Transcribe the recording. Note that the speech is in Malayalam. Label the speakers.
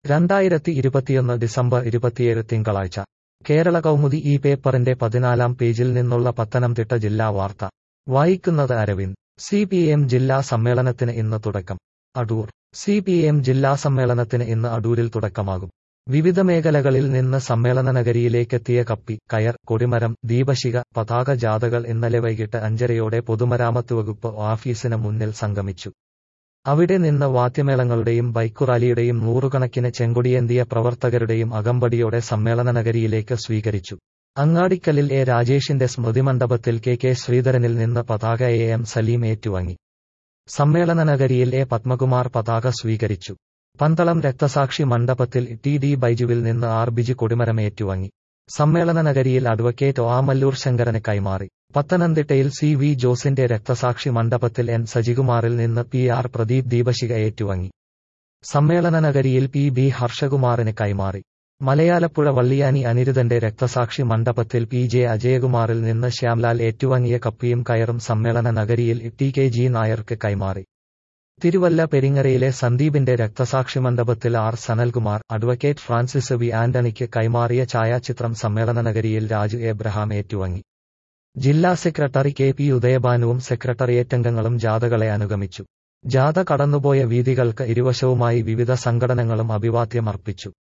Speaker 1: രണ്ടായിരത്തി ഇരുപത്തിയൊന്ന് ഡിസംബർ ഇരുപത്തിയേഴ് തിങ്കളാഴ്ച കേരള കൗമുദി ഈ പേപ്പറിന്റെ പതിനാലാം പേജിൽ നിന്നുള്ള പത്തനംതിട്ട ജില്ലാ വാർത്ത വായിക്കുന്നത് അരവിന്ദ് സി പി എം ജില്ലാ സമ്മേളനത്തിന് ഇന്ന് തുടക്കം അടൂർ സി പി എം ജില്ലാ സമ്മേളനത്തിന് ഇന്ന് അടൂരിൽ തുടക്കമാകും വിവിധ മേഖലകളിൽ നിന്ന് സമ്മേളന നഗരിയിലേക്കെത്തിയ കപ്പി കയർ കൊടിമരം ദീപശിഖ പതാക ജാഥകൾ ഇന്നലെ വൈകിട്ട് അഞ്ചരയോടെ പൊതുമരാമത്ത് വകുപ്പ് ഓഫീസിന് മുന്നിൽ സംഗമിച്ചു അവിടെ നിന്ന് വാദ്യമേളങ്ങളുടെയും ബൈക്കുറാലിയുടെയും നൂറുകണക്കിന് ചെങ്കൊടിയേന്തിയ പ്രവർത്തകരുടെയും അകമ്പടിയോടെ സമ്മേളന നഗരിയിലേക്ക് സ്വീകരിച്ചു അങ്ങാടിക്കലിൽ എ രാജേഷിന്റെ സ്മൃതിമണ്ഡപത്തിൽ കെ കെ ശ്രീധരനിൽ നിന്ന് പതാക എ എം സലീം ഏറ്റുവാങ്ങി സമ്മേളന നഗരിയിൽ എ പത്മകുമാർ പതാക സ്വീകരിച്ചു പന്തളം രക്തസാക്ഷി മണ്ഡപത്തിൽ ടി ഡി ബൈജുവിൽ നിന്ന് ആർ ബിജി കൊടിമരം ഏറ്റുവാങ്ങി സമ്മേളന നഗരിയിൽ അഡ്വക്കേറ്റ് ആമല്ലൂർ ശങ്കരന് കൈമാറി പത്തനംതിട്ടയിൽ സി വി ജോസിന്റെ രക്തസാക്ഷി മണ്ഡപത്തിൽ എൻ സജികുമാറിൽ നിന്ന് പി ആർ പ്രദീപ് ദീപശിക ഏറ്റുവാങ്ങി സമ്മേളന നഗരിയിൽ പി ബി ഹർഷകുമാറിന് കൈമാറി മലയാലപ്പുഴ വള്ളിയാനി അനിരുദ്ധന്റെ രക്തസാക്ഷി മണ്ഡപത്തിൽ പി ജെ അജയകുമാറിൽ നിന്ന് ശ്യാംലാൽ ഏറ്റുവാങ്ങിയ കപ്പിയും കയറും സമ്മേളന നഗരിയിൽ ടി കെ ജി നായർക്ക് കൈമാറി തിരുവല്ല പെരിങ്ങരയിലെ സന്ദീപിന്റെ രക്തസാക്ഷി മണ്ഡപത്തിൽ R Sanalkumar advocate Francis V ആന്റണിക്ക് കൈമാറിയ ഛായാചിത്രം സമ്മേളന നഗരിയിൽ രാജു എബ്രഹാം ഏറ്റുവാങ്ങി ജില്ലാ സെക്രട്ടറി കെ പി ഉദയഭാനുവും സെക്രട്ടറിയേറ്റ് അംഗങ്ങളും ജാഥകളെ അനുഗമിച്ചു ജാഥ കടന്നുപോയ വീതികൾക്ക് ഇരുവശവുമായി വിവിധ സംഘടനകളും അഭിവാദ്യമർപ്പിച്ചു